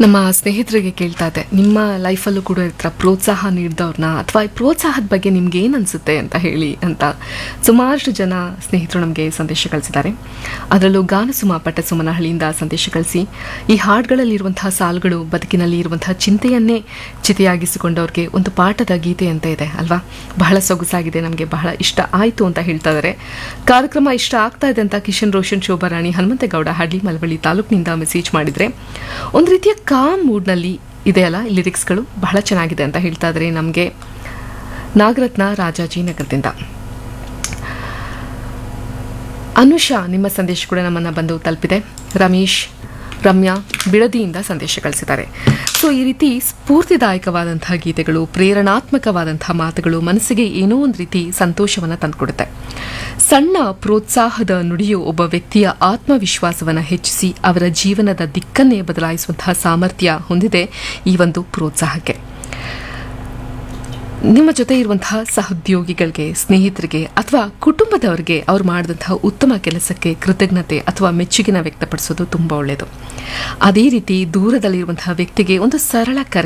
ನಮ್ಮ ಸ್ನೇಹಿತರಿಗೆ ಕೇಳ್ತಾ ಇದ್ದೆ ನಿಮ್ಮ ಲೈಫಲ್ಲೂ ಕೂಡ ಇರ್ತಾರ ಪ್ರೋತ್ಸಾಹ ನೀಡಿದವ್ರನ್ನ ಅಥವಾ ಈ ಪ್ರೋತ್ಸಾಹದ ಬಗ್ಗೆ ನಿಮ್ಗೆ ಏನು ಅನಿಸುತ್ತೆ ಅಂತ ಹೇಳಿ ಅಂತ ಸುಮಾರಷ್ಟು ಜನ ಸ್ನೇಹಿತರು ನಮಗೆ ಸಂದೇಶ ಕಳಿಸಿದ್ದಾರೆ ಅದರಲ್ಲೂ ಗಾನಸುಮ ಪಟ್ಟಸುಮನಹಳ್ಳಿಯಿಂದ ಸಂದೇಶ ಕಳಿಸಿ ಈ ಹಾಡುಗಳಲ್ಲಿರುವಂತಹ ಸಾಲುಗಳು ಬದುಕಿನಲ್ಲಿ ಇರುವಂತಹ ಚಿಂತೆಯನ್ನೇ ಚಿತೆಯಾಗಿಸಿಕೊಂಡವ್ರಿಗೆ ಒಂದು ಪಾಠದ ಗೀತೆ ಅಂತ ಇದೆ ಅಲ್ವಾ ಬಹಳ ಸೊಗಸಾಗಿದೆ ನಮಗೆ ಬಹಳ ಇಷ್ಟ ಆಯಿತು ಅಂತ ಹೇಳ್ತಾ ಇದ್ದಾರೆ ಕಾರ್ಯಕ್ರಮ ಇಷ್ಟ ಆಗ್ತಾ ಇದೆ ಅಂತ ಕಿಶನ್ ರೋಷನ್ ಶೋಭಾರಾಣಿ ಹನುಮಂತೇಗೌಡ ಹಳ್ಳಿ ಮಲವಳ್ಳಿ ತಾಲೂಕಿನಿಂದ ಮೆಸೇಜ್ ಮಾಡಿದ್ರೆ ಒಂದು ರೀತಿಯ ಕಾಮ್ ಮೂಡ್ನಲ್ಲಿ ಇದೆಯಲ್ಲ ಲಿರಿಕ್ಸ್ಗಳು ಬಹಳ ಚೆನ್ನಾಗಿದೆ ಅಂತ ಹೇಳ್ತಾ ಇದ್ರೆ ನಮಗೆ ನಾಗರತ್ನ ರಾಜಾಜಿನಗರದಿಂದ ಅನುಷಾ ನಿಮ್ಮ ಸಂದೇಶ ಕೂಡ ನಮ್ಮನ್ನ ಬಂದು ತಲುಪಿದೆ ರಮೇಶ್ ರಮ್ಯಾ ಬಿಡದಿಯಿಂದ ಸಂದೇಶ ಕಳಿಸಿದ್ದಾರೆ ಸೊ ಈ ರೀತಿ ಸ್ಫೂರ್ತಿದಾಯಕವಾದಂತಹ ಗೀತೆಗಳು ಪ್ರೇರಣಾತ್ಮಕವಾದಂತಹ ಮಾತುಗಳು ಮನಸ್ಸಿಗೆ ಏನೋ ಒಂದು ರೀತಿ ಸಂತೋಷವನ್ನು ತಂದುಕೊಡುತ್ತೆ ಸಣ್ಣ ಪ್ರೋತ್ಸಾಹದ ನುಡಿಯು ಒಬ್ಬ ವ್ಯಕ್ತಿಯ ಆತ್ಮವಿಶ್ವಾಸವನ್ನು ಹೆಚ್ಚಿಸಿ ಅವರ ಜೀವನದ ದಿಕ್ಕನ್ನೇ ಬದಲಾಯಿಸುವಂತಹ ಸಾಮರ್ಥ್ಯ ಹೊಂದಿದೆ ಈ ಒಂದು ಪ್ರೋತ್ಸಾಹಕ್ಕೆ ನಿಮ್ಮ ಜೊತೆ ಇರುವಂತಹ ಸಹೋದ್ಯೋಗಿಗಳಿಗೆ ಸ್ನೇಹಿತರಿಗೆ ಅಥವಾ ಕುಟುಂಬದವರಿಗೆ ಅವ್ರು ಮಾಡಿದಂತಹ ಉತ್ತಮ ಕೆಲಸಕ್ಕೆ ಕೃತಜ್ಞತೆ ಅಥವಾ ಮೆಚ್ಚುಗೆನ ವ್ಯಕ್ತಪಡಿಸೋದು ತುಂಬ ಒಳ್ಳೆಯದು ಅದೇ ರೀತಿ ದೂರದಲ್ಲಿರುವಂತಹ ವ್ಯಕ್ತಿಗೆ ಒಂದು ಸರಳ ಕರೆ